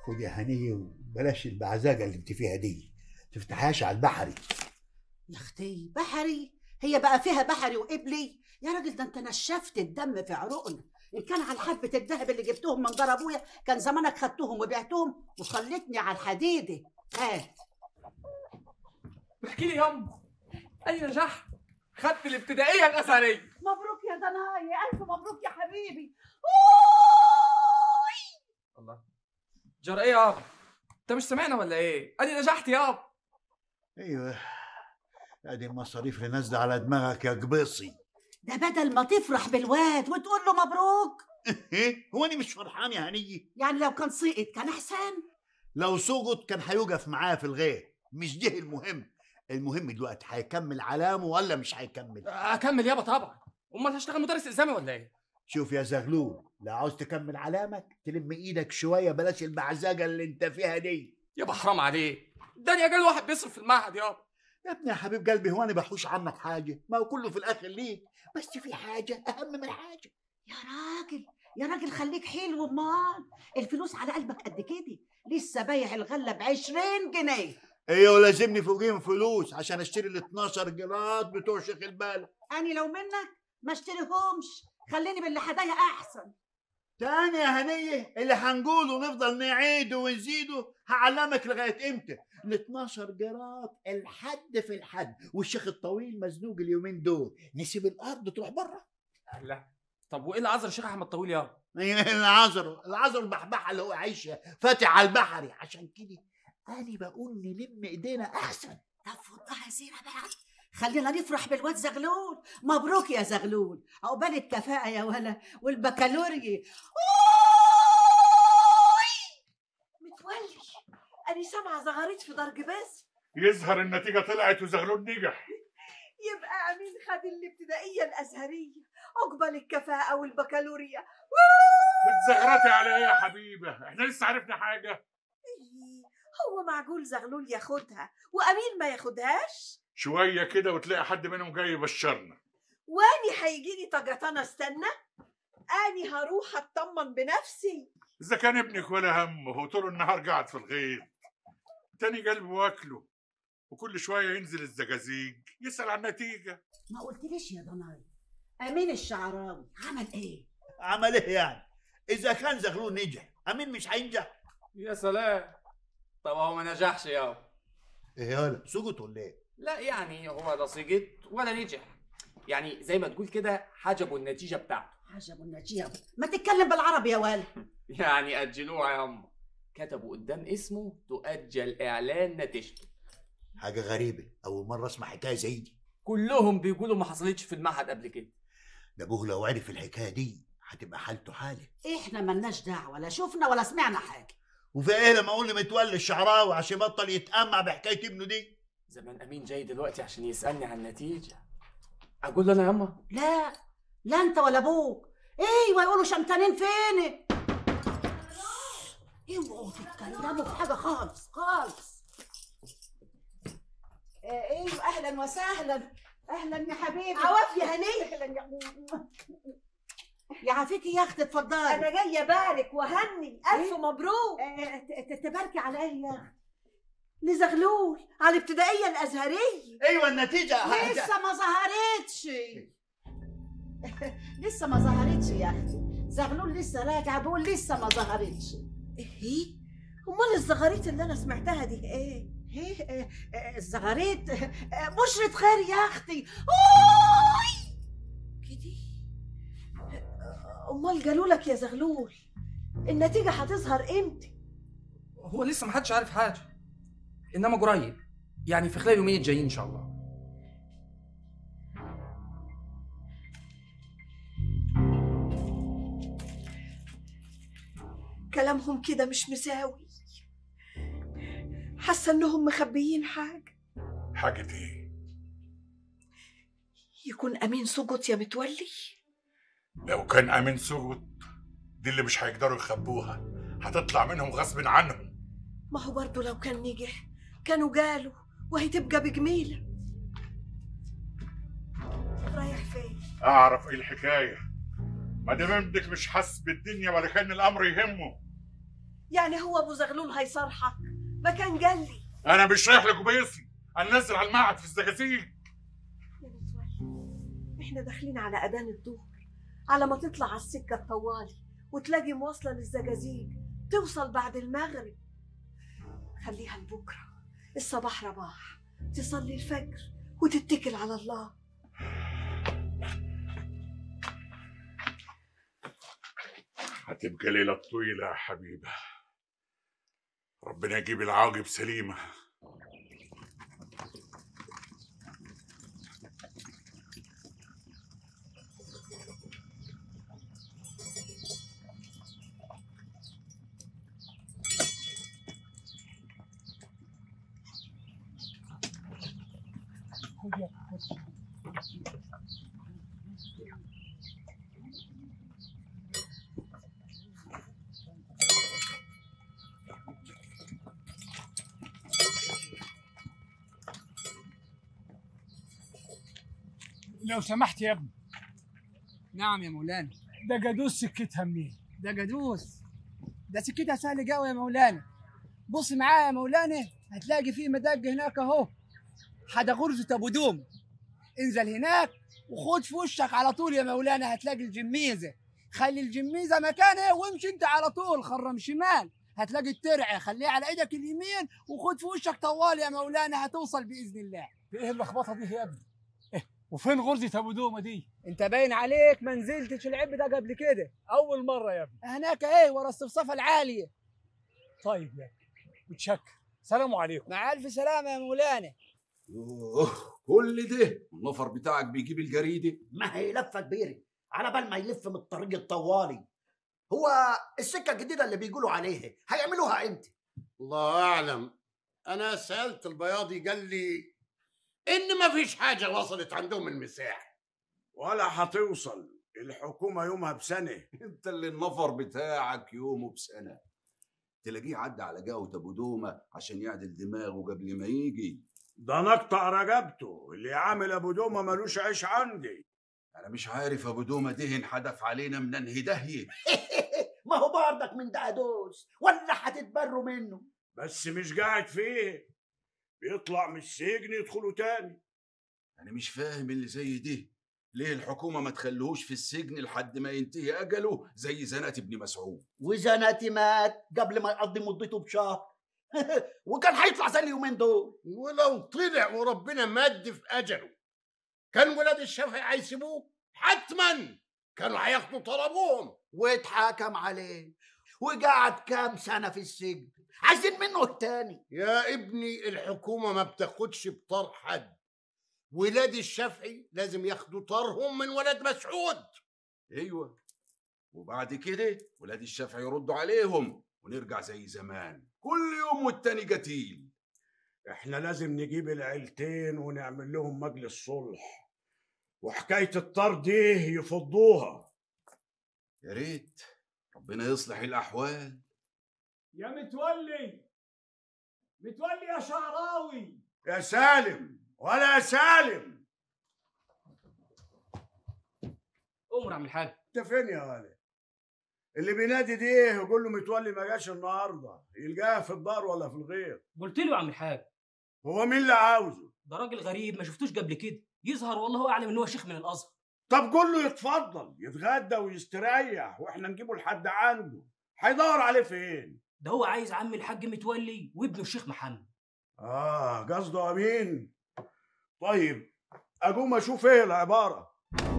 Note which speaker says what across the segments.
Speaker 1: خد يا هنيه وبلاش البعزاجه اللي انت فيها دي تفتحهاش على البحري
Speaker 2: يا اختي بحري هي بقى فيها بحري وقبلي يا راجل ده انت نشفت الدم في عروقنا ان كان على حبه الذهب اللي جبتهم من دار ابويا كان زمانك خدتهم وبعتهم وخلتني على الحديده هات
Speaker 3: احكي لي ياما اي نجاح خدت الابتدائيه الازهريه
Speaker 2: مبروك يا دناي الف مبروك يا حبيبي
Speaker 3: الله جرى ايه يابا انت مش سامعنا ولا ايه ادي نجحت يابا
Speaker 1: ايوه ادي المصاريف اللي نازله على دماغك يا قبيصي
Speaker 2: ده بدل ما تفرح بالواد وتقول له مبروك
Speaker 1: ايه هو انا مش فرحان يا هنيه
Speaker 2: يعني لو كان سقط كان احسن
Speaker 1: لو سقط كان هيوقف معاه في الغير مش ده المهم المهم دلوقتي هيكمل علامه ولا مش هيكمل
Speaker 3: اكمل يابا طبعا امال هشتغل مدرس الزامي ولا ايه
Speaker 1: شوف يا زغلول لو عاوز تكمل علامك تلم ايدك شويه بلاش البعزاجه اللي انت فيها دي
Speaker 3: يابا حرام عليك ده انا جاي واحد بيصرف في المعهد يابا
Speaker 1: يا ابني يا حبيب قلبي هو انا بحوش عنك حاجه ما هو كله في الاخر ليك بس في حاجه اهم من حاجه
Speaker 2: يا راجل يا راجل خليك حلو امال الفلوس على قلبك قد كده لسه بايع الغله ب 20 جنيه
Speaker 1: ايوه لازمني فوقيهم فلوس عشان اشتري ال 12 جراد بتوع شيخ البلد
Speaker 2: اني لو منك ما اشتريهمش خليني باللي حدايا احسن
Speaker 1: تاني يا هنيه اللي هنقوله ونفضل نعيده ونزيده هعلمك لغايه امتى ال 12 جراد الحد في الحد والشيخ الطويل مزنوق اليومين دول نسيب الارض تروح بره
Speaker 3: لا طب وايه اللي عذر الشيخ احمد طويل يابا
Speaker 1: العذر العذر البحبحه اللي هو عايشه فاتح على البحري عشان كده انا بقول نلم ايدينا احسن
Speaker 2: طب فضها زينه بقى خلينا نفرح بالواد زغلول مبروك يا زغلول عقبال الكفاءة يا ولا والبكالوريا
Speaker 4: متولي أنا سامعة زغاريت في درج بس
Speaker 5: يظهر النتيجة طلعت وزغلول نجح
Speaker 4: يبقى أمين خد الابتدائية الأزهرية عقبال الكفاءة والبكالوريا
Speaker 5: بتزغرتي على ايه يا حبيبة احنا لسه عرفنا حاجة
Speaker 4: إيه، هو معقول زغلول ياخدها وأمين ما ياخدهاش
Speaker 5: شوية كده وتلاقي حد منهم جاي يبشرنا
Speaker 4: واني هيجيلي طجطانة استنى اني هروح اطمن بنفسي
Speaker 5: إذا كان ابنك ولا همه وطول النهار قاعد في الغيط تاني قلبه واكله وكل شوية ينزل الزجاجيج يسأل عن النتيجة
Speaker 2: ما قلتليش يا ضناي امين الشعراوي عمل ايه
Speaker 1: عمل ايه يعني اذا كان زغلول نجح امين مش هينجح
Speaker 3: يا سلام طب هو ما نجحش يابا
Speaker 1: ايه يالا سقط ولا ايه
Speaker 3: لا يعني هو لا سقط ولا نجح يعني زي ما تقول كده حجبوا النتيجه بتاعته
Speaker 2: عجب النجيب ما تتكلم بالعربي يا ولد
Speaker 3: يعني اجلوها يا اما كتبوا قدام اسمه تؤجل اعلان نتيجته
Speaker 1: حاجه غريبه اول مره اسمع حكايه زي دي
Speaker 3: كلهم بيقولوا ما حصلتش في المعهد قبل كده
Speaker 1: ده ابوه لو عرف الحكايه دي هتبقى حالته حاله
Speaker 2: احنا ملناش دعوه لا شفنا ولا سمعنا حاجه
Speaker 1: وفي ايه لما اقول متولي الشعراوي عشان يبطل يتأمع بحكايه ابنه دي
Speaker 3: زمان امين جاي دلوقتي عشان يسالني عن النتيجه اقول له انا يا اما
Speaker 2: لا لا انت ولا ابوك ايوه يقولوا شمتانين فين اوعوا تتكلموا في حاجه خالص خالص آه، ايوه اهلا وسهلا اهلا يا حبيبي
Speaker 4: عواف يا هنية
Speaker 2: اهلا يا يا عافيكي يا اختي اتفضلي
Speaker 4: انا جايه بارك وهني الف مبروك
Speaker 2: آه، ت- ت- تباركي على ايه يا اختي
Speaker 4: لزغلول على الابتدائيه الازهريه
Speaker 1: ايوه النتيجه
Speaker 2: لسه ما ظهرتش لسه ما ظهرتش يا اختي زغلول لسه راجع بقول لسه ما ظهرتش
Speaker 4: ايه امال الزغاريت اللي انا سمعتها دي ايه
Speaker 2: ايه آه، آه، الزغاريت آه، آه، بشرة خير يا اختي أوي!
Speaker 4: كده امال قالوا لك يا زغلول النتيجه هتظهر امتى
Speaker 3: هو لسه ما حدش عارف حاجه انما قريب يعني في خلال يومين الجايين ان شاء الله
Speaker 4: كلامهم كده مش مساوي حاسه انهم مخبيين حاجه
Speaker 5: حاجة ايه
Speaker 4: يكون امين سقط يا متولي
Speaker 5: لو كان امين سقط دي اللي مش هيقدروا يخبوها هتطلع منهم غصب عنهم
Speaker 4: ما هو برضه لو كان نجح كانوا قالوا وهتبقى بجميله رايح فين
Speaker 5: اعرف ايه الحكاية ما دام ابنك مش حاسس بالدنيا ولا كان الامر يهمه
Speaker 4: يعني هو ابو زغلول هيصارحك ما كان قال لي
Speaker 5: انا مش رايح لجبيصي انا نازل على المعهد في الزجاجيج
Speaker 4: يا متولي احنا داخلين على اذان الظهر على ما تطلع على السكه الطوالي وتلاقي مواصله للزجاجيج توصل بعد المغرب خليها لبكره الصباح رباح تصلي الفجر وتتكل على الله
Speaker 5: هتبقى ليلة طويلة يا حبيبة ربنا يجيب العواقب سليمة
Speaker 6: لو سمحت يا ابني
Speaker 7: نعم يا مولانا
Speaker 6: ده جدوس سكتها منين
Speaker 7: ده جدوس ده سكتها سهل قوي يا مولانا بص معايا يا مولانا هتلاقي فيه مدق هناك اهو حدا غرزة ابو دوم انزل هناك وخد في وشك على طول يا مولانا هتلاقي الجميزة خلي الجميزة مكانها وامشي انت على طول خرم شمال هتلاقي الترعة خليها على ايدك اليمين وخد في وشك طوال يا مولانا هتوصل باذن الله
Speaker 6: ايه اللخبطه دي يا ابني إيه؟ وفين غرزه ابو دومه دي
Speaker 7: انت باين عليك ما نزلتش العب ده قبل كده
Speaker 6: اول مره يا ابني
Speaker 7: هناك ايه ورا الصفصفه العاليه
Speaker 6: طيب يا ابني متشكر سلام عليكم
Speaker 7: مع الف سلامه يا مولانا
Speaker 8: يوه كل ده النفر بتاعك بيجيب الجريده
Speaker 2: ما هي لفه كبيره على بال ما يلف من الطريق الطوالي هو السكه الجديده اللي بيقولوا عليها هيعملوها امتى
Speaker 9: الله اعلم انا سالت البياضي قال لي ان ما فيش حاجه وصلت عندهم المساح
Speaker 10: ولا هتوصل الحكومة يومها بسنة
Speaker 8: انت اللي النفر بتاعك يومه بسنه تلاقيه عدى على جاوة ابو دومه عشان يعدل دماغه قبل ما يجي
Speaker 10: ده نقطع رقبته اللي عامل أبو دومة ملوش عيش عندي
Speaker 8: انا مش عارف ابو دومه ده انحدف علينا من انهي داهيه
Speaker 2: ما هو برضك من دقدوس ولا هتتبروا منه
Speaker 10: بس مش قاعد فيه بيطلع من السجن يدخلوا تاني
Speaker 8: انا مش فاهم اللي زي دي ليه الحكومه ما تخليهوش في السجن لحد ما ينتهي اجله زي زنقه ابن مسعود
Speaker 2: وزناتي مات قبل ما يقضي مدته بشهر وكان هيطلع زي اليومين دول
Speaker 9: ولو طلع وربنا مد في اجله كان ولاد الشافعي هيسيبوه حتما كانوا هياخدوا طلبهم
Speaker 2: واتحاكم عليه وقعد كام سنه في السجن عايزين منه التاني
Speaker 9: يا ابني الحكومه ما بتاخدش بطار حد ولاد الشافعي لازم ياخدوا طارهم من ولاد مسعود
Speaker 8: ايوه وبعد كده ولاد الشافعي يردوا عليهم ونرجع زي زمان كل يوم والتاني قتيل
Speaker 10: احنا لازم نجيب العيلتين ونعمل لهم مجلس صلح وحكاية الطار دي يفضوها
Speaker 8: يا ريت ربنا يصلح الاحوال
Speaker 6: يا متولي متولي يا شعراوي
Speaker 10: يا سالم ولا يا سالم
Speaker 3: امر عم الحاج
Speaker 10: انت فين يا ولد اللي بينادي دي يقول له متولي ما جاش النهارده يلقاها في الدار ولا في الغيط
Speaker 3: قلت له يا عم الحاج
Speaker 10: هو مين اللي عاوزه
Speaker 3: ده راجل غريب ما شفتوش قبل كده يظهر والله اعلم ان هو شيخ من الازهر
Speaker 10: طب قول له يتفضل يتغدى ويستريح واحنا نجيبه لحد عنده هيدور عليه فين
Speaker 3: ده هو عايز عم الحاج متولي وابنه الشيخ محمد
Speaker 10: اه قصده امين طيب اقوم اشوف ايه العباره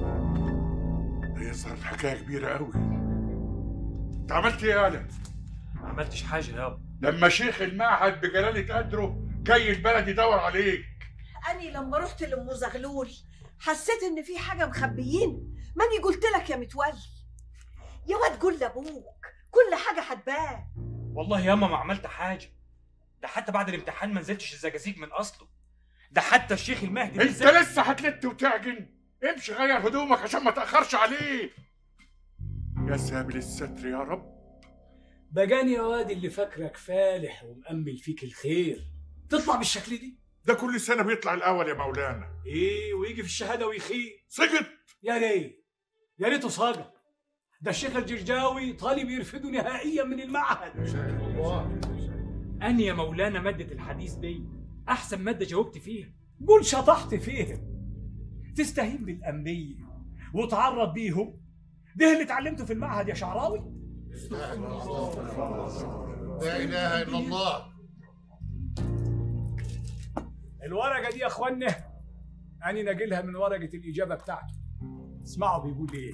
Speaker 5: يظهر الحكاية كبيرة قوي انت عملت ايه يا ولد؟
Speaker 3: ما عملتش حاجه يابا
Speaker 5: لما شيخ المعهد بجلالة قدره جاي البلد يدور عليك
Speaker 4: أني لما رحت لأم زغلول حسيت إن في حاجة مخبيين ماني قلت لك يا متولي يا واد قول لأبوك كل حاجة هتبان
Speaker 11: والله ياما ما عملت حاجه ده حتى بعد الامتحان ما نزلتش الزجاجيج من اصله ده حتى الشيخ المهدي
Speaker 5: انت
Speaker 11: بالذات-
Speaker 5: لسه هتلت وتعجن امشي غير هدومك عشان ما تاخرش عليه يا سابل الستر يا رب
Speaker 6: بجاني يا واد اللي فاكرك فالح ومأمل فيك الخير تطلع بالشكل دي
Speaker 5: ده كل سنة بيطلع الأول يا مولانا
Speaker 6: ايه ويجي في الشهاده ويخيب
Speaker 5: سقط
Speaker 6: يا ريت يا ريته سقط ده الشيخ الجرجاوي طالب يرفضه نهائيا من المعهد
Speaker 11: أني يا مولانا مادة الحديث دي أحسن مادة جاوبت فيها
Speaker 6: قول شطحت فيهم تستهين بالأنبياء وتعرض بيهم ده اللي اتعلمته في المعهد يا شعراوي
Speaker 9: لا اله الا الله
Speaker 6: الورقة دي يا اخوانا أنا ناقلها من ورقة الإجابة بتاعته اسمعوا بيقول إيه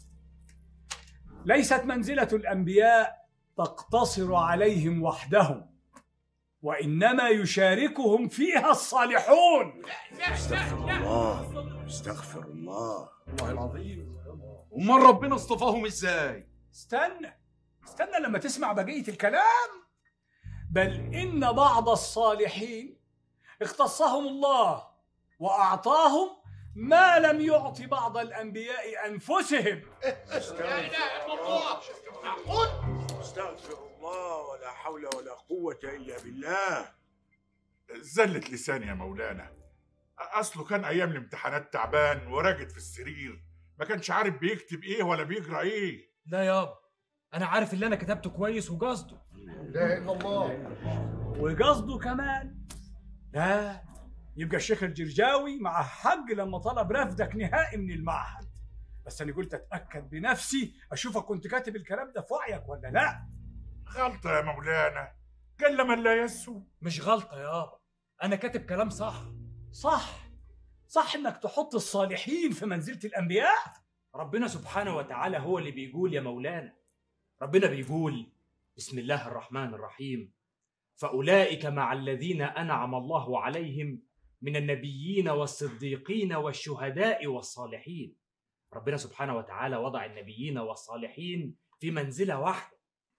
Speaker 6: ليست منزلة الأنبياء تقتصر عليهم وحدهم وإنما يشاركهم فيها الصالحون
Speaker 10: استغفر الله استغفر الله
Speaker 8: والله العظيم امال ربنا اصطفاهم ازاي
Speaker 6: استنى استنى لما تسمع بقية الكلام بل إن بعض الصالحين اختصهم الله وأعطاهم ما لم يعط بعض الأنبياء أنفسهم
Speaker 9: لا اله الا الله معقول
Speaker 10: استغفر الله ولا حول ولا قوة إلا بالله
Speaker 5: زلة لساني يا مولانا اصله كان ايام الامتحانات تعبان وراجد في السرير ما كانش عارف بيكتب ايه ولا بيقرا ايه
Speaker 11: لا يابا أنا عارف اللي أنا كتبته كويس وقصده
Speaker 9: لا اله الا الله
Speaker 6: وقصده كمان لا يبقى الشيخ الجرجاوي مع حق لما طلب رفدك نهائي من المعهد بس انا قلت اتاكد بنفسي اشوفك كنت كاتب الكلام ده في وعيك ولا لا
Speaker 5: غلطه يا مولانا قل من لا يسهو
Speaker 11: مش غلطة يابا أنا كاتب كلام صح
Speaker 6: صح صح انك تحط الصالحين في منزله الانبياء
Speaker 11: ربنا سبحانه وتعالى هو اللي بيقول يا مولانا ربنا بيقول بسم الله الرحمن الرحيم فأولئك مع الذين أنعم الله عليهم من النبيين والصديقين والشهداء والصالحين ربنا سبحانه وتعالى وضع النبيين والصالحين في منزلة واحدة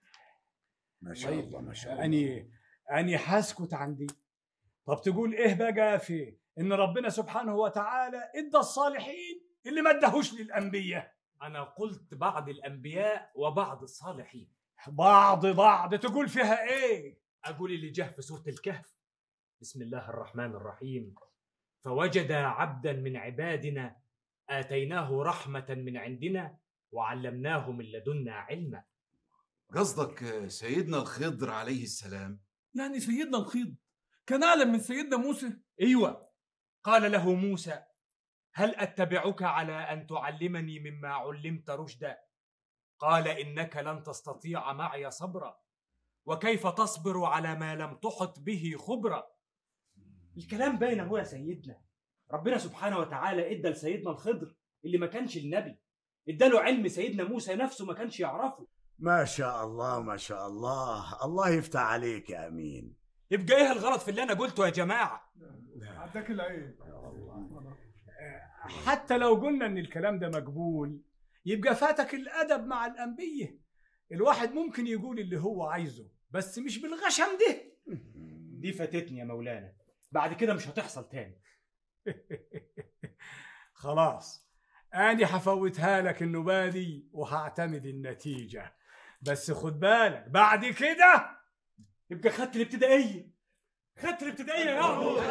Speaker 10: ما شاء الله ما شاء الله
Speaker 6: اني اني حاسكت عندي طب تقول ايه بقى في ان ربنا سبحانه وتعالى ادى الصالحين اللي ما اداهوش للانبياء
Speaker 11: أنا قلت بعض الأنبياء وبعض الصالحين
Speaker 6: بعض بعض تقول فيها ايه
Speaker 11: أقول اللي جه في سورة الكهف بسم الله الرحمن الرحيم فوجد عبدا من عبادنا آتيناه رحمة من عندنا وعلمناه من لدنا علما
Speaker 8: قصدك سيدنا الخضر عليه السلام
Speaker 12: يعني سيدنا الخضر كان أعلم من سيدنا موسى
Speaker 11: ايوه قال له موسى هل اتبعك على ان تعلمني مما علمت رشدا قال انك لن تستطيع معي صبرا وكيف تصبر على ما لم تحط به خبرا الكلام باين اهو يا سيدنا ربنا سبحانه وتعالى ادى لسيدنا الخضر اللي ما كانش النبي اداله علم سيدنا موسى نفسه ما كانش يعرفه
Speaker 10: ما شاء الله ما شاء الله الله يفتح عليك يا امين
Speaker 11: يبقى ايه الغلط في اللي انا قلته يا جماعه
Speaker 12: عداك العين
Speaker 6: حتى لو قلنا ان الكلام ده مقبول يبقى فاتك الادب مع الانبياء الواحد ممكن يقول اللي هو عايزه بس مش بالغشم ده
Speaker 11: دي فاتتني يا مولانا بعد كده مش هتحصل تاني
Speaker 6: خلاص أنا هفوتها لك النوبة دي وهعتمد النتيجة بس خد بالك بعد كده
Speaker 11: يبقى خدت الابتدائيه خدت الابتدائيه يا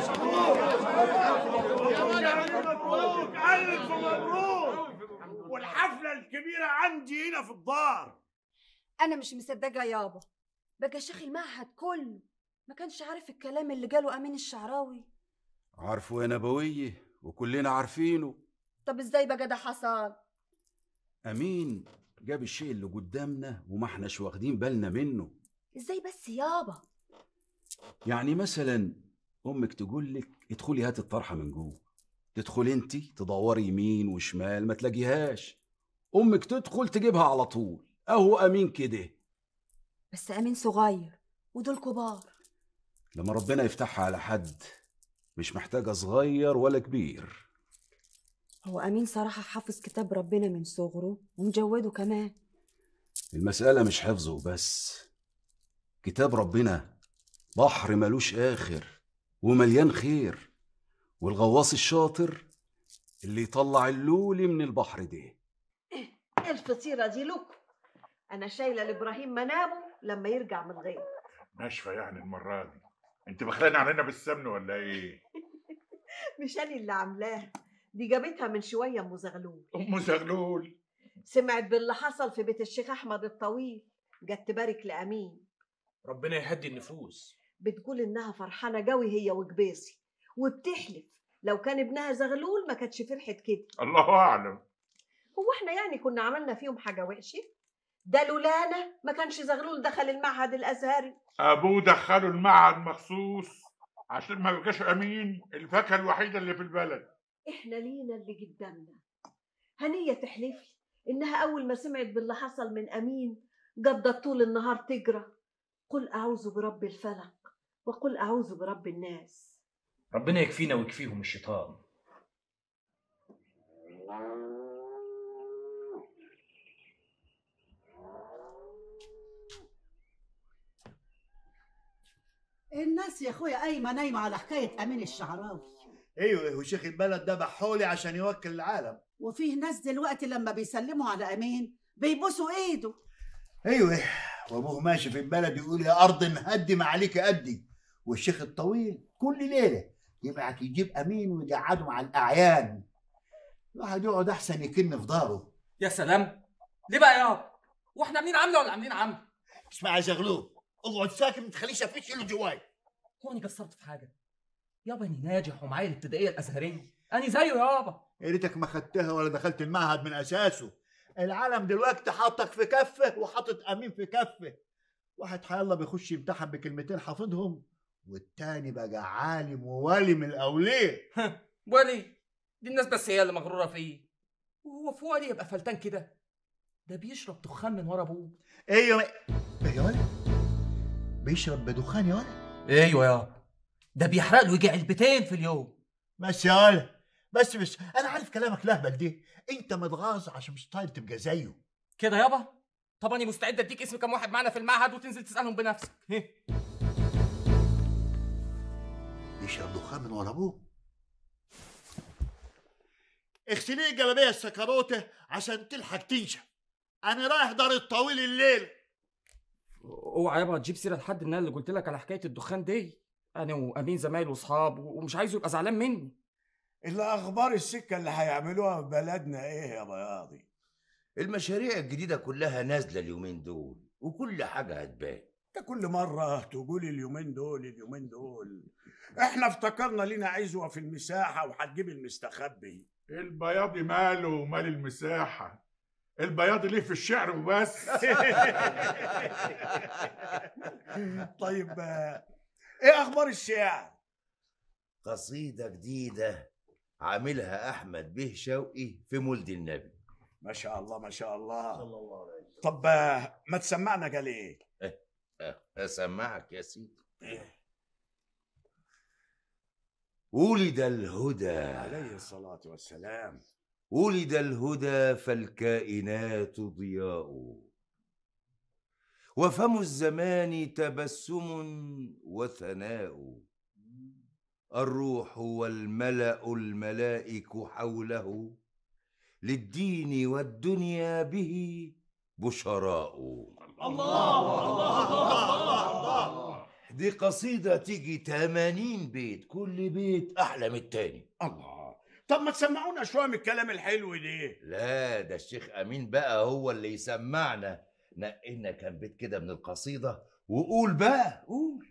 Speaker 10: مبروك ألف مبروك والحفلة الكبيرة عندي هنا في الدار
Speaker 13: انا مش مصدقه يابا بقى شيخ المعهد كله ما كانش عارف الكلام اللي قاله امين الشعراوي
Speaker 8: عارفه يا نبوية وكلنا عارفينه
Speaker 13: طب ازاي بقى ده حصل
Speaker 8: أمين جاب الشيء اللي قدامنا وما احناش واخدين بالنا منه
Speaker 13: ازاي بس يابا
Speaker 8: يعني مثلا أمك تقول لك ادخلي هات الطرحة من جوه تدخل انت تدوري يمين وشمال ما تلاقيهاش أمك تدخل تجيبها على طول أهو أمين كده
Speaker 13: بس امين صغير ودول كبار
Speaker 8: لما ربنا يفتحها على حد مش محتاجة صغير ولا كبير
Speaker 13: هو امين صراحه حافظ كتاب ربنا من صغره ومجوده كمان
Speaker 8: المسألة مش حفظه بس كتاب ربنا بحر ملوش آخر ومليان خير والغواص الشاطر اللي يطلع اللولي من البحر ده
Speaker 4: الفطيرة دي لكم أنا شايلة لإبراهيم منابه لما يرجع من الغيط
Speaker 5: ناشفه يعني المره دي انت بخلاني علينا بالسمن ولا ايه
Speaker 4: مش أنا اللي عاملاها دي جابتها من شوية أم زغلول
Speaker 5: ام زغلول
Speaker 4: سمعت باللي حصل في بيت الشيخ احمد الطويل جت تبارك لامين
Speaker 11: ربنا يهدي النفوس
Speaker 4: بتقول انها فرحانه قوي هي وجبيسي وبتحلف لو كان ابنها زغلول ما كانتش فرحت كده
Speaker 5: الله اعلم
Speaker 4: هو احنا يعني كنا عملنا فيهم حاجه وحشه ده لولانا ما كانش زغلول دخل المعهد الازهري
Speaker 5: ابوه دخله المعهد مخصوص عشان ما يبقاش امين الفاكهه الوحيده اللي في البلد
Speaker 4: احنا لينا اللي قدامنا هنية تحلفي انها اول ما سمعت باللي حصل من امين قضت طول النهار تجرى قل اعوذ برب الفلق وقل اعوذ برب الناس
Speaker 11: ربنا يكفينا ويكفيهم الشيطان
Speaker 2: الناس يا اخويا قايمه نايمه على حكايه امين الشعراوي
Speaker 1: ايوه وشيخ البلد ده بحولي عشان يوكل العالم
Speaker 2: وفيه ناس دلوقتي لما بيسلموا على امين بيبوسوا ايده
Speaker 1: ايوه وابوه ماشي في البلد يقول يا ارض مهدم عليك قدي والشيخ الطويل كل ليله يبعت يجيب امين ويقعده مع الاعيان الواحد يقعد احسن يكن في داره
Speaker 3: يا سلام ليه بقى يابا واحنا عاملين عمله ولا عاملين عمل
Speaker 1: اسمع يا زغلول اقعد ساكت ما تخليش افش اللي جواي
Speaker 3: هو انا قصرت في حاجه يابا اني ناجح ومعايا الابتدائيه الازهريه انا زيه يابا
Speaker 1: يا ريتك ما خدتها ولا دخلت المعهد من اساسه العالم دلوقتي حاطك في كفه وحاطط امين في كفه واحد حيالله بيخش يمتحن بكلمتين حافظهم والتاني بقى عالم وولي من الاولياء
Speaker 3: ولي دي الناس بس هي اللي مغروره فيه وهو في ولي يبقى فلتان كده ده بيشرب دخان من ورا ابوه
Speaker 1: ايوه ايه يا ولد بيشرب بدخان يا ولد
Speaker 3: ايوه يابا ده بيحرق له يجي علبتين في اليوم
Speaker 1: بس يا ولد بس بس انا عارف كلامك لهبل دي انت متغاظ عشان مش طايل تبقى زيه
Speaker 3: كده يابا طب انا مستعد اديك اسم كام واحد معانا في المعهد وتنزل تسالهم بنفسك هيه.
Speaker 1: بيشرب دخان من ورا ابوه اغسليه الجلابيه السكروته عشان تلحق تنشف انا رايح دار الطويل الليل
Speaker 3: اوعى يابا تجيب سيره لحد ان انا اللي قلت لك على حكايه الدخان دي انا وامين زمايل واصحاب ومش عايزه يبقى زعلان مني
Speaker 10: الا اخبار السكه اللي هيعملوها في بلدنا ايه يا بياضي
Speaker 14: المشاريع الجديدة كلها نازلة اليومين دول وكل حاجة هتبان
Speaker 10: انت كل مرة تقول اليومين دول اليومين دول احنا افتكرنا لينا عزوة في المساحة وهتجيب المستخبي
Speaker 5: البياضي ماله ومال المساحه البياضي ليه في الشعر وبس
Speaker 10: طيب آه، ايه اخبار الشعر
Speaker 14: قصيدة جديدة عاملها أحمد به شوقي في مولد النبي
Speaker 10: ما شاء الله ما شاء الله طب آه، ما تسمعنا قال ايه
Speaker 14: أسمعك يا سيدي ولد الهدى
Speaker 10: عليه الصلاة والسلام
Speaker 14: ولد الهدى فالكائنات ضياء وفم الزمان تبسم وثناء الروح والملا الملائك حوله للدين والدنيا به بشراء
Speaker 10: الله
Speaker 14: الله دي قصيدة تيجي 80 بيت كل بيت أحلى من التاني
Speaker 10: الله طب ما تسمعونا شوية من الكلام الحلو ده
Speaker 14: لا ده الشيخ أمين بقى هو اللي يسمعنا نقلنا كام بيت كده من القصيدة وقول بقى قول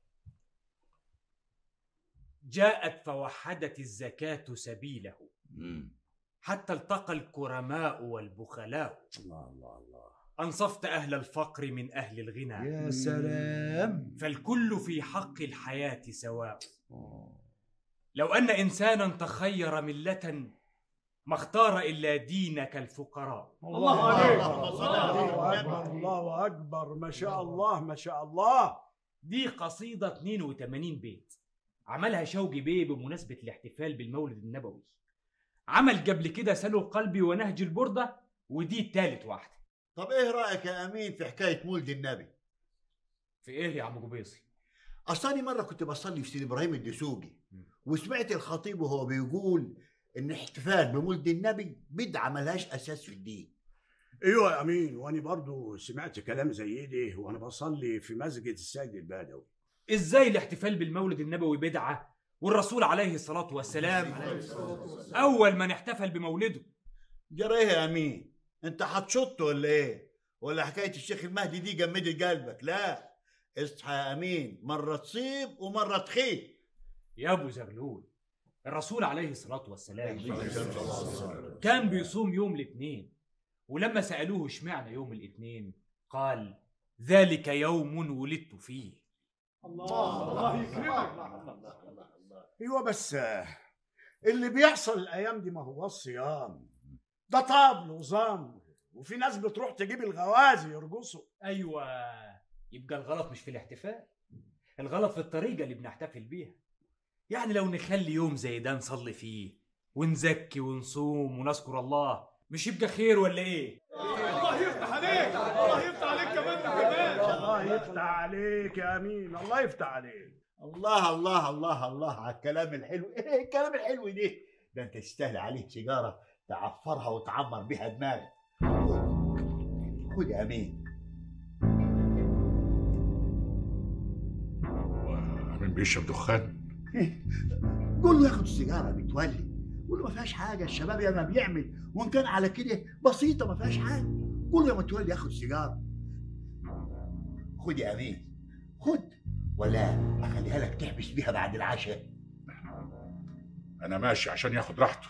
Speaker 11: جاءت فوحدت الزكاة سبيله
Speaker 14: مم.
Speaker 11: حتى التقى الكرماء والبخلاء
Speaker 14: الله الله الله
Speaker 11: أنصفت أهل الفقر من أهل الغنى
Speaker 14: يا سلام
Speaker 11: فالكل في حق الحياة سواء لو أن إنسانا تخير ملة ما اختار إلا دينك الفقراء
Speaker 10: الله عليك الله أكبر الله أكبر ما شاء الله ما شاء الله
Speaker 11: دي قصيدة 82 بيت عملها شوقي بيه بمناسبة الاحتفال بالمولد النبوي عمل قبل كده سلو قلبي ونهج البردة ودي تالت واحدة
Speaker 1: طب ايه رايك يا امين في حكايه مولد النبي
Speaker 11: في ايه يا عم جبيصي
Speaker 1: اصلي مره كنت بصلي في سيدي ابراهيم الدسوقي وسمعت الخطيب وهو بيقول ان احتفال بمولد النبي بدعه ملهاش اساس في الدين
Speaker 10: ايوه يا امين وانا برضو سمعت كلام زي ده وانا بصلي في مسجد السيد البدوي
Speaker 11: ازاي الاحتفال بالمولد النبوي بدعة والرسول عليه الصلاة والسلام أول من احتفل بمولده
Speaker 1: جرى ايه يا امين انت هتشط ولا ايه ولا حكايه الشيخ المهدي دي جمدت قلبك لا اصحى يا امين مره تصيب ومره تخيب
Speaker 11: يا ابو زغلول الرسول عليه الصلاه والسلام
Speaker 1: عليه الصلاة والسلام.
Speaker 11: كان بيصوم يوم الاثنين ولما سالوه اشمعنى يوم الاثنين قال ذلك يوم ولدت فيه
Speaker 10: الله الله يكرمك ايوه بس آه، اللي بيحصل الايام دي ما هو الصيام ده طبل وظام وفي ناس بتروح تجيب الغوازي يرقصوا
Speaker 11: ايوه يبقى الغلط مش في الاحتفال الغلط في الطريقه اللي بنحتفل بيها يعني لو نخلي يوم زي ده نصلي فيه ونزكي ونصوم ونذكر الله مش يبقى خير ولا ايه
Speaker 6: الله يفتح عليك الله يفتح عليك كمان كمان
Speaker 10: الله يفتح عليك يا امين الله يفتح عليك
Speaker 1: الله الله الله الله على الكلام الحلو ايه الكلام الحلو ده ده انت تستاهل عليه سيجاره تعفرها وتعمر بيها دماغك خد- خد يا امين
Speaker 5: امين بيشرب دخان
Speaker 1: قول له ياخد السيجاره متولي قول له ما فيهاش حاجه الشباب يا ما بيعمل وان كان على كده بسيطه ما فيهاش حاجه قول له يا متولي ياخد سيجاره خد يا امين خد ولا اخليها لك تحبس بيها بعد العشاء
Speaker 5: انا ماشي عشان ياخد راحته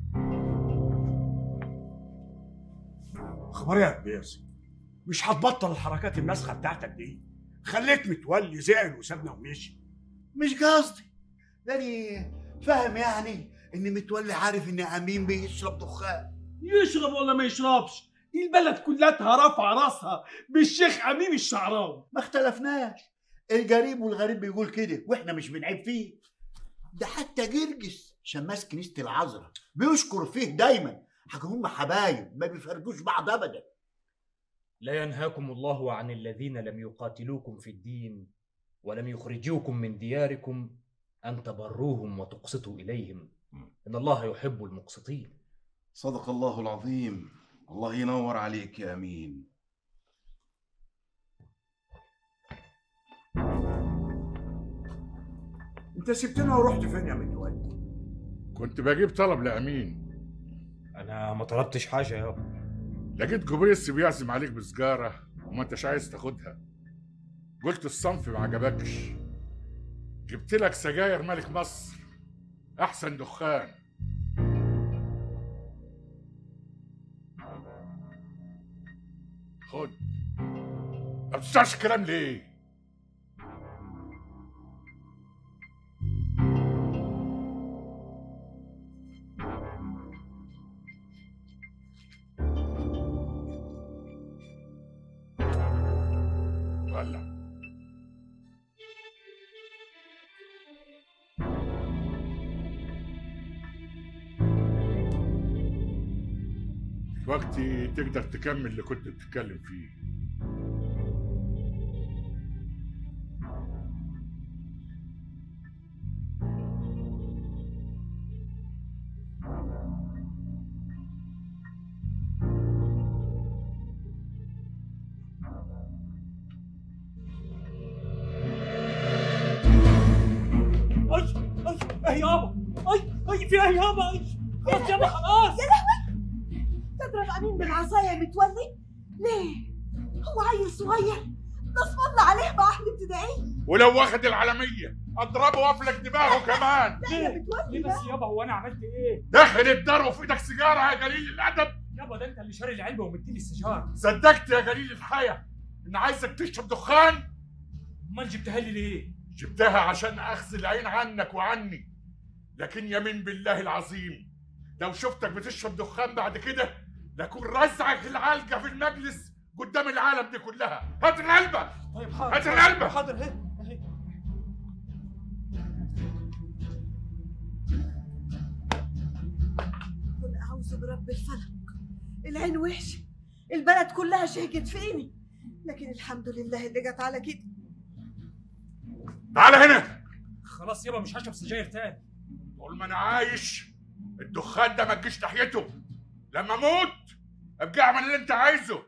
Speaker 10: خبر يا كبيرسي مش هتبطل الحركات المسخه بتاعتك دي خليت متولي زعل وسابنا ومشي
Speaker 1: مش قصدي لاني فاهم يعني ان متولي عارف ان امين بيشرب دخان
Speaker 12: يشرب ولا ما يشربش البلد كلها رافعه راسها بالشيخ امين الشعراوي
Speaker 1: ما اختلفناش القريب والغريب بيقول كده واحنا مش بنعيب فيه ده حتى جرجس شماس كنيسة العذراء بيشكر فيه دايما حاجة هم حبايب ما بيفرقوش بعض ابدا
Speaker 11: لا ينهاكم الله عن الذين لم يقاتلوكم في الدين ولم يخرجوكم من دياركم ان تبروهم وتقسطوا اليهم ان الله يحب المقسطين
Speaker 8: صدق الله العظيم الله ينور عليك يا امين
Speaker 10: انت سبتنا ورحت فين يا متولي
Speaker 5: كنت بجيب طلب لامين
Speaker 11: انا ما طلبتش حاجه يابا
Speaker 5: لقيت جوبيس بيعزم عليك بسجاره وما انتش عايز تاخدها قلت الصنف ما عجبكش جبت لك سجاير ملك مصر احسن دخان خد ما بتسمعش الكلام ليه ولع دلوقتي تقدر تكمل اللي كنت بتتكلم فيه
Speaker 12: اي اي اي يابا اي اي في ايه يابا اي خلاص يابا خلاص
Speaker 4: يا لهوي تضرب امين بالعصايه يا متولي ليه هو عيل صغير ده اسم الله عليه بقى احنا ابتدائيه
Speaker 5: ولو واخد العالمية اضربه وافلك دماغه كمان
Speaker 4: لا يا متولي
Speaker 12: ليه بس يابا هو انا عملت ايه
Speaker 5: داخل الدار وفي ايدك سيجارة يا قليل الأدب
Speaker 12: يابا ده انت اللي شاري العلبه ومديني السيجاره
Speaker 5: صدقت يا قليل الحياة إن عايزك تشرب دخان
Speaker 12: امال جبتها لي ليه
Speaker 5: جبتها عشان أخذ العين عنك وعني لكن يمين بالله العظيم لو شفتك بتشرب دخان بعد كده لكون رزعك العلقة في المجلس قدام العالم دي كلها هات العلبة
Speaker 12: طيب حاضر
Speaker 5: هات العلبة
Speaker 12: حاضر اهي اهي
Speaker 4: قل اعوذ برب الفلق العين وحشه البلد كلها شهقت فيني لكن الحمد لله اللي جت على كده
Speaker 5: تعال هنا
Speaker 12: خلاص يابا مش هشرب سجاير تاني
Speaker 5: طول ما أنا عايش الدخان ده ما تجيش ناحيته لما أموت ابقى اعمل اللي أنت عايزه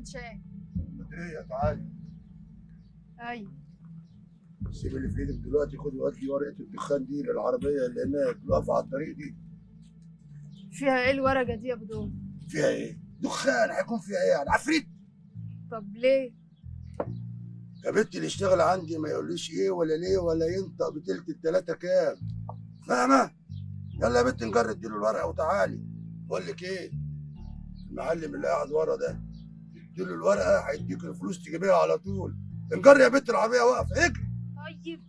Speaker 15: شاي
Speaker 16: بدرية تعالي
Speaker 15: ايوه
Speaker 16: سيب اللي في ايدك دلوقتي خد ودي ورقة الدخان دي للعربية اللي هناك واقفة على الطريق دي
Speaker 15: فيها ايه الورقه دي يا بدون
Speaker 16: فيها ايه؟ دخان هيكون فيها ايه يعني عفريت
Speaker 15: طب ليه
Speaker 16: يا بنتي اللي يشتغل عندي ما يقوليش ايه ولا ليه ولا ينطق بتلت التلاتة كام فاهمة؟ يلا يا بنتي نجرب اديله الورقة وتعالي بقول لك ايه المعلم اللي قاعد ورا ده اديله الورقة هيديك الفلوس تجيبيها على طول انجر يا بنت العربية واقفة اجري
Speaker 15: طيب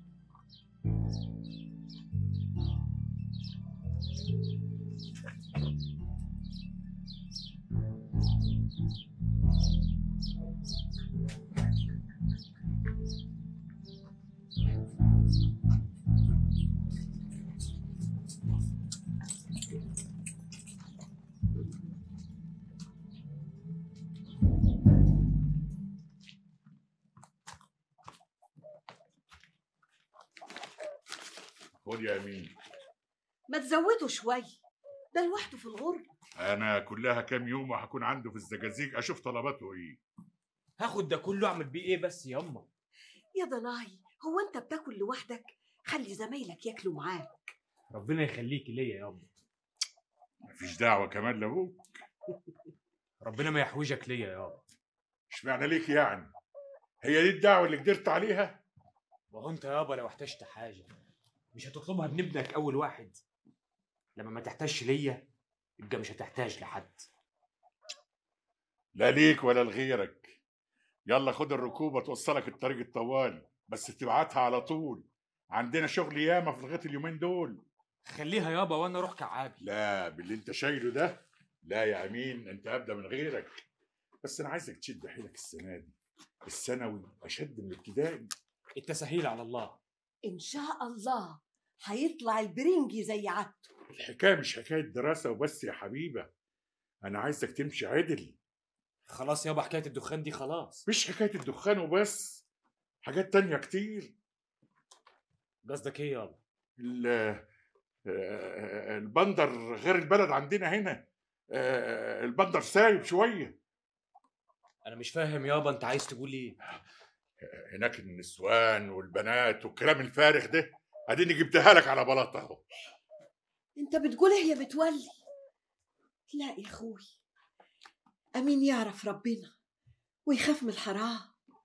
Speaker 5: خد يا امين
Speaker 4: ما تزودوا شوي ده لوحده في الغربة
Speaker 5: انا كلها كام يوم وهكون عنده في الزجاجيج اشوف طلباته ايه
Speaker 11: هاخد ده كله اعمل بيه ايه بس ياما
Speaker 4: يا ضناي هو انت بتاكل لوحدك خلي زمايلك ياكلوا معاك
Speaker 11: ربنا يخليكي ليا ياما
Speaker 5: مفيش دعوه كمان لابوك
Speaker 11: ربنا ما يحوجك ليا يابا
Speaker 5: اشمعنى ليك يعني هي دي الدعوه اللي قدرت عليها
Speaker 11: ما هو انت يابا لو احتجت حاجه مش هتطلبها من ابنك اول واحد لما ما تحتاجش ليا يبقى مش هتحتاج لحد
Speaker 5: لا ليك ولا لغيرك يلا خد الركوبه توصلك الطريق الطوال بس تبعتها على طول عندنا شغل ياما في لغايه اليومين دول
Speaker 11: خليها يابا وانا اروح كعابي
Speaker 5: لا باللي انت شايله ده لا يا امين انت ابدا من غيرك بس انا عايزك تشد حيلك السنه دي الثانوي اشد من الابتدائي
Speaker 11: التسهيل على الله
Speaker 4: ان شاء الله هيطلع البرنجي زي عادته
Speaker 5: الحكايه مش حكايه دراسه وبس يا حبيبه انا عايزك تمشي عدل
Speaker 11: خلاص يابا حكايه الدخان دي خلاص
Speaker 5: مش حكايه الدخان وبس حاجات تانية كتير
Speaker 11: قصدك ايه يابا
Speaker 5: ال- آه، البندر غير البلد عندنا هنا آه، البندر سايب شويه
Speaker 11: انا مش فاهم يابا انت عايز تقول ايه
Speaker 5: هناك النسوان والبنات والكلام الفارغ ده اديني جبتها لك على بلاطه اهو
Speaker 4: انت بتقول ايه يا بتولي لا يا اخوي امين يعرف ربنا ويخاف من الحرام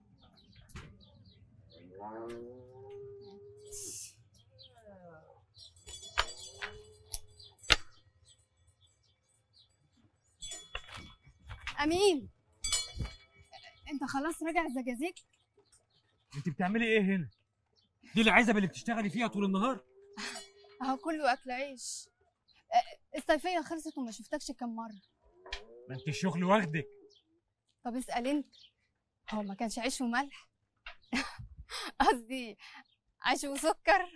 Speaker 15: امين انت خلاص راجع الزجاجيج
Speaker 11: انت بتعملي ايه هنا دي العزبه اللي بتشتغلي فيها طول النهار
Speaker 15: اهو كله اكل عيش آه، الصيفيه خلصت وما شفتكش كم مره
Speaker 11: ما انت الشغل واخدك
Speaker 15: طب اسال انت هو ما كانش عيش وملح قصدي عيش وسكر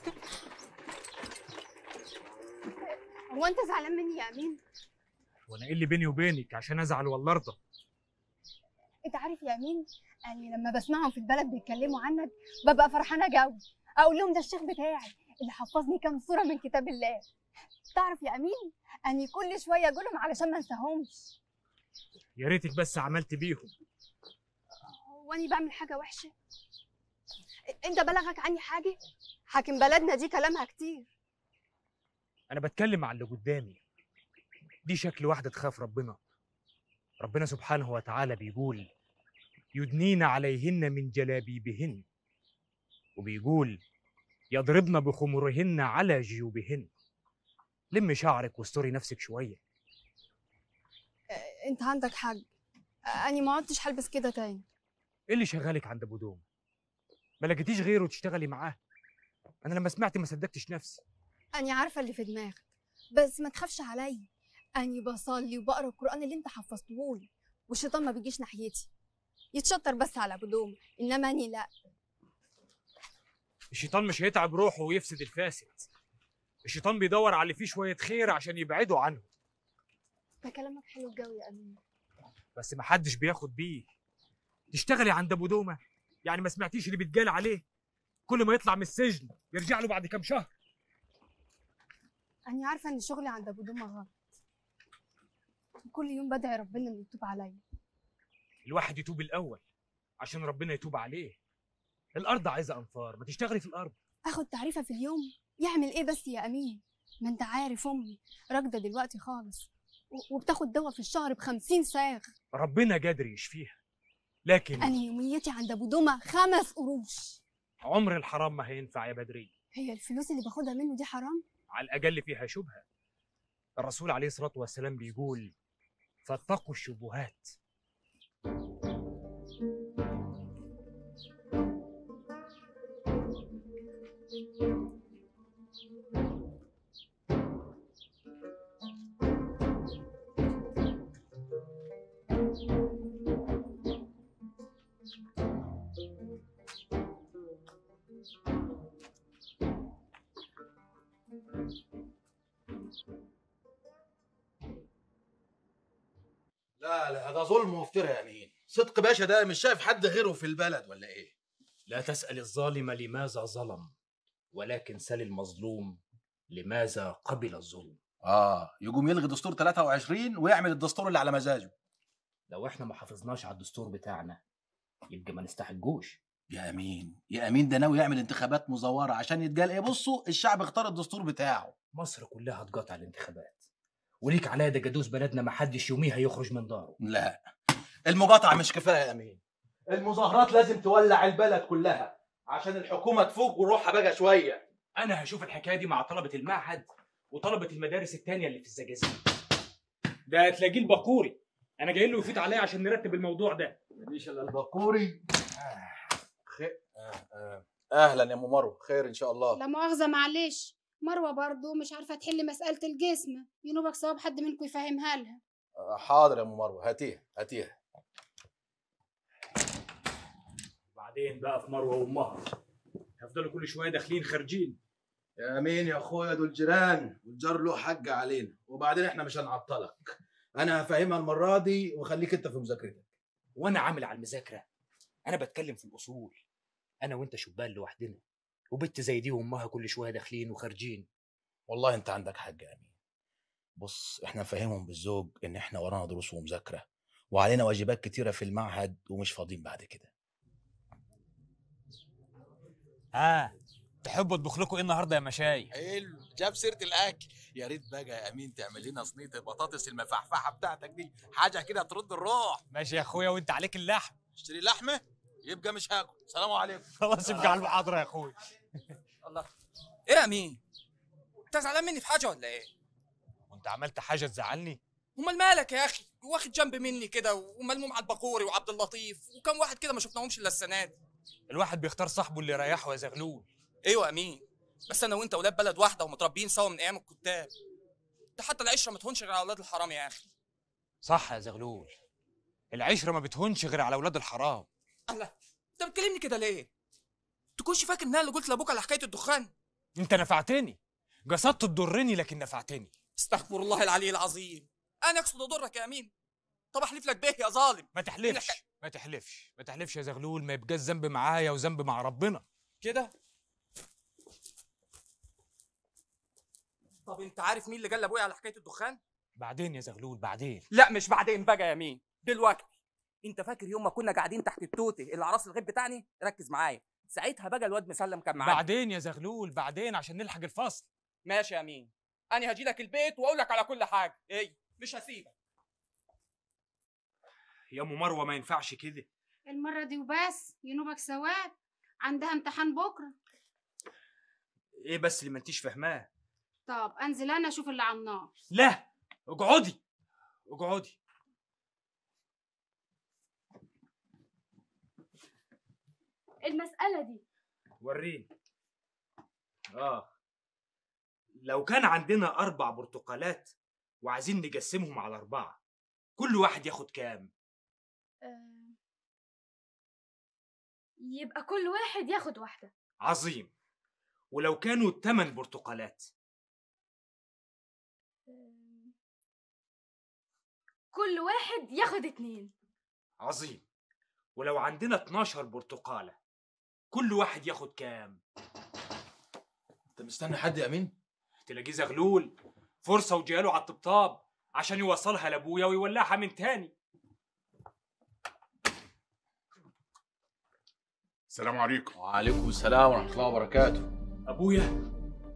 Speaker 15: هو انت زعلان مني يا امين
Speaker 11: وانا ايه اللي بيني وبينك عشان ازعل ولا ارضى
Speaker 15: انت عارف يا امين يعني لما بسمعهم في البلد بيتكلموا عنك ببقى فرحانه جو اقول لهم ده الشيخ بتاعي اللي حفظني كام سوره من كتاب الله تعرف يا امين اني كل شويه اقولهم علشان ما انساهمش
Speaker 11: يا ريتك بس عملت بيهم
Speaker 15: واني بعمل حاجه وحشه انت بلغك عني حاجه حاكم بلدنا دي كلامها كتير
Speaker 11: انا بتكلم على اللي قدامي دي شكل واحده تخاف ربنا ربنا سبحانه وتعالى بيقول يدنين عليهن من جلابيبهن وبيقول يضربن بخمرهن على جيوبهن لم شعرك واستري نفسك شويه
Speaker 15: اه، انت عندك حق اني ما عدتش هلبس كده تاني
Speaker 11: ايه اللي شغالك عند ابو دوم ما لقيتيش غيره تشتغلي معاه انا لما سمعت ما صدقتش نفسي
Speaker 15: اني عارفه اللي في دماغك بس ما تخافش عليا اني بصلي وبقرا القران اللي انت حفظتهولي والشيطان ما بيجيش ناحيتي يتشطر بس على ابو دوم انما اني لا
Speaker 11: الشيطان مش هيتعب روحه ويفسد الفاسد الشيطان بيدور على اللي فيه شويه خير عشان يبعده عنه
Speaker 15: ده كلامك حلو قوي يا امين
Speaker 11: بس محدش بياخد بيه تشتغلي عند ابو دومه يعني ما سمعتيش اللي بيتقال عليه كل ما يطلع من السجن يرجع له بعد كام شهر
Speaker 15: اني عارفه ان شغلي عند ابو دوم غلط وكل يوم بدعي ربنا انه يتوب عليا
Speaker 11: الواحد يتوب الاول عشان ربنا يتوب عليه الارض عايزه انفار ما تشتغلي في الارض
Speaker 15: اخد تعريفه في اليوم يعمل ايه بس يا امين ما انت عارف امي راكده دلوقتي خالص و- وبتاخد دواء في الشهر بخمسين ساغ
Speaker 11: ربنا قادر يشفيها لكن
Speaker 15: انا يوميتي عند ابو دمى خمس قروش
Speaker 11: عمر الحرام ما هينفع يا بدري
Speaker 15: هي الفلوس اللي باخدها منه دي حرام
Speaker 11: على الاقل فيها شبهه الرسول عليه الصلاه والسلام بيقول فاتقوا الشبهات
Speaker 8: لا لا ده ظلم وافتراء يا امين صدق باشا ده مش شايف حد غيره في البلد ولا ايه
Speaker 11: لا تسال الظالم لماذا ظلم ولكن سل المظلوم لماذا قبل الظلم
Speaker 8: اه يقوم يلغي دستور 23 ويعمل الدستور اللي على مزاجه
Speaker 11: لو احنا ما حافظناش على الدستور بتاعنا يبقى ما نستحقوش
Speaker 8: يا امين يا امين ده ناوي يعمل انتخابات مزوره عشان يتقال ايه بصوا الشعب اختار الدستور بتاعه
Speaker 11: مصر كلها تقاطع الانتخابات وليك عليا ده جدوس بلدنا ما حدش يوميها يخرج من داره
Speaker 8: لا المقاطعه مش كفايه يا امين المظاهرات لازم تولع البلد كلها عشان الحكومه تفوق وروحها بقى شويه
Speaker 11: انا هشوف الحكايه دي مع طلبه المعهد وطلبه المدارس التانية اللي في الزجاجيج ده هتلاقيه البقوري انا جاي له يفوت عليا عشان نرتب الموضوع ده
Speaker 8: مفيش الا البقوري خير آه آه. اهلا يا ام مروه خير ان شاء الله
Speaker 17: لا مؤاخذة معلش مروة برضو مش عارفة تحل مسألة الجسم ينوبك ثواب حد منكم يفهمها لها
Speaker 8: آه، حاضر يا ام مروه هاتيها هاتيها
Speaker 11: بعدين بقى في مروه وامها هيفضلوا كل شويه داخلين خارجين
Speaker 8: يا امين يا اخويا دول جيران والجار له حق علينا وبعدين احنا مش هنعطلك انا هفهمها المره دي وخليك انت في مذاكرتك
Speaker 11: وانا عامل على المذاكره انا بتكلم في الاصول انا وانت شبان لوحدنا وبنت زي دي وامها كل شويه داخلين وخارجين
Speaker 8: والله انت عندك حق يا امين بص احنا نفهمهم بالزوج ان احنا ورانا دروس ومذاكره وعلينا واجبات كتيره في المعهد ومش فاضيين بعد كده
Speaker 11: ها تحبوا اطبخ لكم ايه النهارده يا مشاي
Speaker 8: حلو جاب سيره الاكل يا ريت بقى يا امين تعمل لنا صينيه البطاطس المفحفحه بتاعتك دي حاجه كده ترد الروح
Speaker 11: ماشي يا اخويا وانت عليك اللحم
Speaker 8: اشتري لحمه يبقى مش هاكل سلام عليكم
Speaker 11: خلاص يبقى على المحاضره يا اخويا
Speaker 18: الله ايه يا مين انت زعلان مني في حاجه ولا ايه
Speaker 11: وانت عملت حاجه تزعلني
Speaker 18: امال مالك يا اخي واخد جنب مني كده وملموم على البقوري وعبد اللطيف وكم واحد كده ما شفناهمش الا السنه دي
Speaker 11: الواحد بيختار صاحبه اللي يريحه يا زغلول
Speaker 18: ايوه يا امين بس انا وانت ولاد بلد واحده ومتربيين سوا من ايام الكتاب ده حتى العشره ما تهونش غير على اولاد الحرام يا اخي
Speaker 11: صح يا زغلول العشره ما بتهونش غير على اولاد الحرام
Speaker 18: الله انت بتكلمني كده ليه تكونش فاكر ان انا اللي قلت لابوك على حكايه الدخان
Speaker 11: انت نفعتني قصدت تضرني لكن نفعتني
Speaker 18: استغفر الله العلي العظيم انا اقصد اضرك يا امين طب احلف لك به يا ظالم
Speaker 11: ما تحلفش ما تحلفش ما تحلفش يا زغلول ما يبقاش ذنب معايا وذنب مع ربنا
Speaker 18: كده طب انت عارف مين اللي قال لابويا على حكايه الدخان
Speaker 11: بعدين يا زغلول بعدين
Speaker 18: لا مش بعدين بقى يا مين دلوقتي انت فاكر يوم ما كنا قاعدين تحت التوته اللي على راس الغيب بتاعنا ركز معايا ساعتها بقى الواد مسلم كان معايا
Speaker 11: بعدين يا زغلول بعدين عشان نلحق الفصل
Speaker 18: ماشي يا مين انا هجي لك البيت واقول لك على كل حاجه ايه مش هسيبك
Speaker 11: يا ام مروه ما ينفعش كده
Speaker 17: المرة دي وبس ينوبك ثواب عندها امتحان بكرة
Speaker 11: ايه بس اللي ما انتيش فاهماه
Speaker 17: طب انزل انا اشوف اللي على النار
Speaker 11: لا اقعدي اقعدي
Speaker 15: المسألة دي
Speaker 11: وريني اه لو كان عندنا اربع برتقالات وعايزين نقسمهم على اربعه كل واحد ياخد كام
Speaker 15: آه، يبقى كل واحد ياخد واحدة
Speaker 11: عظيم ولو كانوا تمن برتقالات
Speaker 15: آه، كل واحد ياخد اتنين
Speaker 11: عظيم ولو عندنا 12 برتقاله كل واحد ياخد كام
Speaker 8: انت مستني حد يا امين
Speaker 11: تلاقيه زغلول فرصه وجاله على الطبطاب عشان يوصلها لابويا ويولعها من تاني
Speaker 5: السلام عليكم
Speaker 8: وعليكم السلام ورحمه الله وبركاته
Speaker 11: ابويا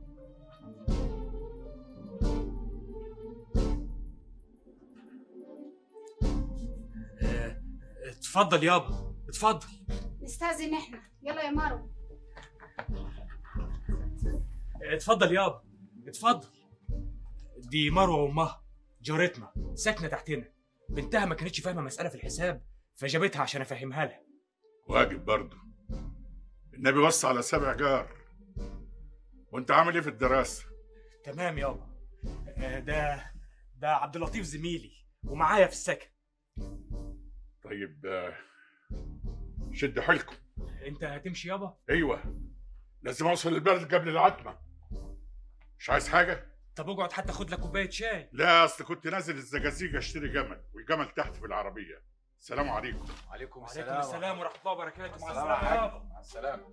Speaker 11: آه، اتفضل يابا اتفضل
Speaker 17: نستأذن احنا يلا يا مروه
Speaker 11: اتفضل يابا اتفضل دي مروه وامها جارتنا ساكنه تحتنا بنتها ما كانتش فاهمه مساله في الحساب فجابتها عشان افهمها لها
Speaker 5: واجب برضه النبي وصى على سبع جار وانت عامل ايه في الدراسه
Speaker 11: تمام يابا آه، ده ده عبد اللطيف زميلي ومعايا في السكن
Speaker 5: طيب آه، شد حيلكم
Speaker 11: انت هتمشي يابا
Speaker 5: ايوه لازم اوصل البلد قبل العتمه مش عايز حاجه
Speaker 11: طب اقعد حتى خد لك كوبايه شاي
Speaker 5: لا اصل كنت نازل الزجازيج اشتري جمل والجمل تحت في العربيه السلام عليكم
Speaker 8: وعليكم
Speaker 11: وعليكم السلام ورحمه الله وبركاته مع
Speaker 8: السلام
Speaker 11: السلامه
Speaker 8: عليكم.
Speaker 11: يابا
Speaker 8: مع السلامه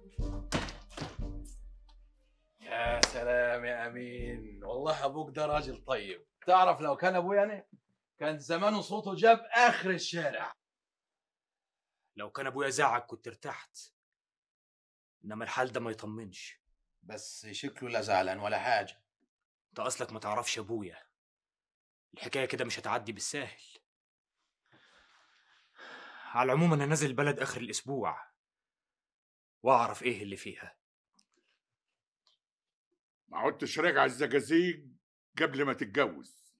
Speaker 8: يا سلام يا امين والله ابوك ده راجل طيب تعرف لو كان ابويا انا كان زمانه صوته جاب اخر الشارع
Speaker 11: لو كان ابويا زعق كنت ارتحت انما الحال ده ما يطمنش
Speaker 8: بس شكله لا زعلان ولا حاجه
Speaker 11: انت اصلك ما تعرفش ابويا الحكايه كده مش هتعدي بالساهل على العموم انا نازل البلد اخر الاسبوع واعرف ايه اللي فيها
Speaker 5: ما عدتش راجع الزجازيج قبل ما تتجوز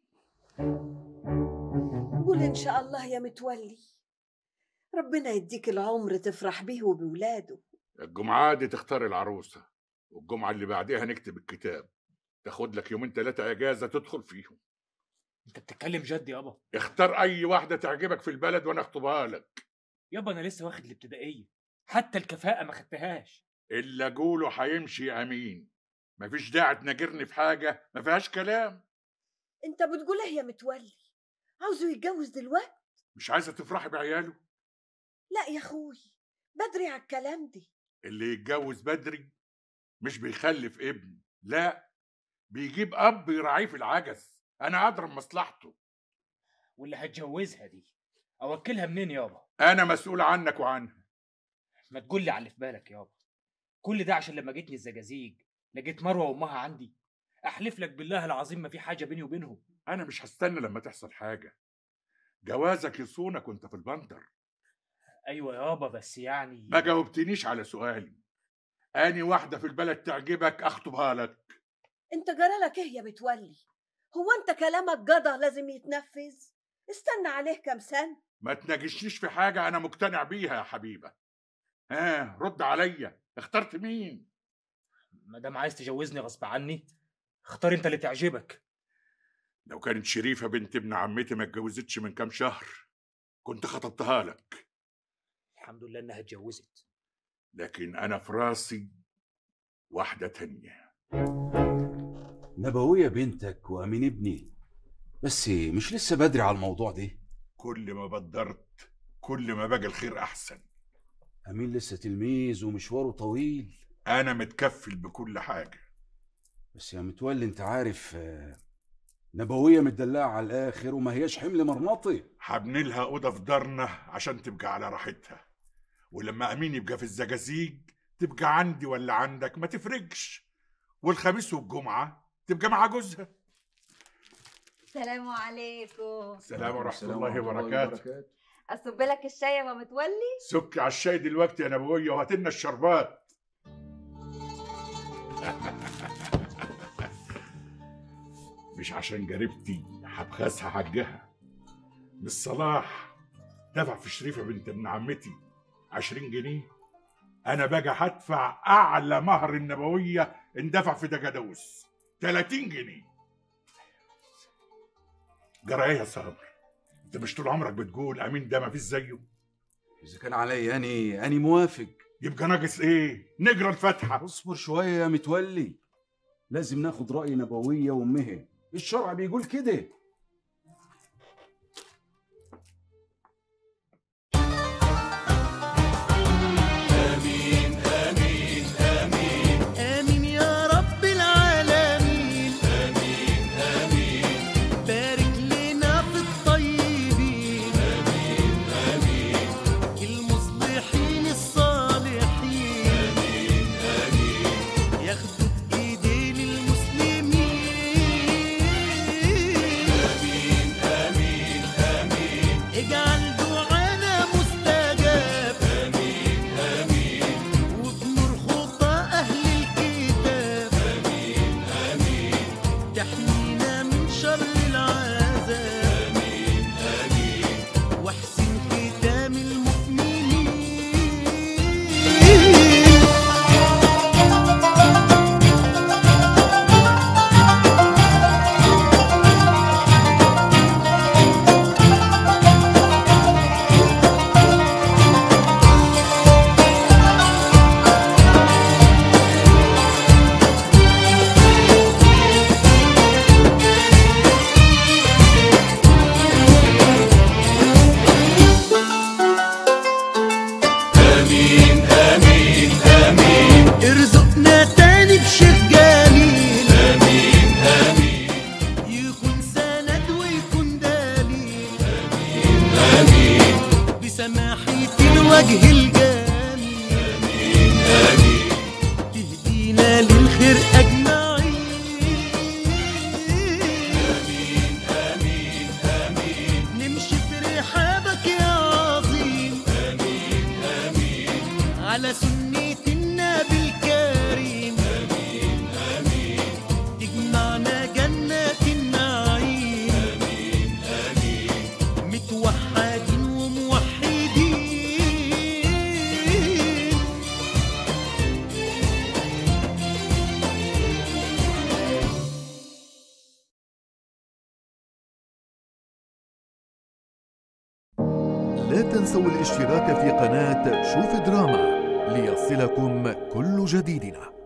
Speaker 4: قول إن شاء الله يا متولي ربنا يديك العمر تفرح بيه وبولاده
Speaker 5: الجمعة دي تختار العروسة والجمعة اللي بعدها نكتب الكتاب تاخد لك يومين ثلاثة إجازة تدخل فيهم
Speaker 11: انت بتتكلم جد يابا
Speaker 5: اختار أي واحدة تعجبك في البلد وأنا أخطبها لك
Speaker 11: يابا انا لسه واخد الابتدائيه حتى الكفاءه ما خدتهاش
Speaker 5: اللي أقوله هيمشي يا أمين مفيش داعي تناجرني في حاجة ما فيهاش كلام
Speaker 4: أنت بتقول إيه يا متولي عاوزه يتجوز دلوقتي
Speaker 5: مش عايزة تفرحي بعياله
Speaker 4: لا يا أخوي بدري على الكلام دي
Speaker 5: اللي يتجوز بدري مش بيخلف ابن لا بيجيب أب يراعيه في العجز أنا أدرى بمصلحته
Speaker 11: واللي هتجوزها دي اوكلها منين يابا
Speaker 5: أنا مسؤول عنك وعنها
Speaker 11: ما تقول لي على اللي في بالك يابا كل ده عشان لما جيتني الزجازيج لقيت مروه وامها عندي احلف لك بالله العظيم ما في حاجه بيني وبينهم
Speaker 5: أنا مش هستنى لما تحصل حاجة جوازك يصونك وأنت في البندر
Speaker 11: ايوه يابا بس يعني
Speaker 5: ما جاوبتنيش على سؤالي أني واحدة في البلد تعجبك أخطبها لك
Speaker 4: أنت جرالك إيه يا متولي هو أنت كلامك جدع لازم يتنفذ استنى عليه كام سنة
Speaker 5: ما تناقشنيش في حاجة أنا مقتنع بيها يا حبيبة ها رد عليا اخترت مين
Speaker 11: ما دام عايز تجوزني غصب عني اختار انت اللي تعجبك
Speaker 5: لو كانت شريفة بنت ابن عمتي ما اتجوزتش من كام شهر كنت خطبتها لك
Speaker 11: الحمد لله انها اتجوزت
Speaker 5: لكن أنا في راسي واحدة تانية
Speaker 8: نبوية بنتك وأمين ابني بس مش لسه بدري على الموضوع ده
Speaker 5: كل ما بدرت كل ما بقى الخير أحسن
Speaker 8: أمين لسه تلميذ ومشواره طويل
Speaker 5: أنا متكفل بكل حاجة
Speaker 8: بس يا متولي انت عارف آه، نبوية متدلعة على الآخر وما هياش حمل مرمطي
Speaker 5: هبني لها أوضة في دارنا عشان تبقى على راحتها ولما أمين يبقى في الزجازيج تبقى عندي ولا عندك ما تفرقش والخميس والجمعة تبقى مع جوزها
Speaker 19: السلام عليكم
Speaker 5: السلام ورحمة الله وبركاته
Speaker 19: اصب لك الشاي يا ماما متولي
Speaker 5: سك على الشاي دلوقتي يا نبوية وهات لنا الشربات مش عشان جريبتي هبخسها حجها مش صلاح دفع في شريفة بنت ابن عمتي عشرين جنيه أنا بقى هدفع أعلى مهر النبوية اندفع في دجادوس 30 جنيه جرى إيه يا صابر؟ أنت مش طول عمرك بتقول أمين ده مفيش زيه؟
Speaker 8: إذا كان عليا أني أني موافق
Speaker 5: يبقى ناقص إيه؟ نجرى الفاتحة
Speaker 8: اصبر شوية يا متولي لازم ناخد رأي نبوية وأمها الشرع بيقول كده
Speaker 20: آمين آمين آمين آمين يا رب العالمين آمين آمين بارك لنا في الطيبين آمين آمين المصلحين الصالحين
Speaker 21: لا تنسوا الاشتراك في قناة شوف دراما ليصلكم كل جديدنا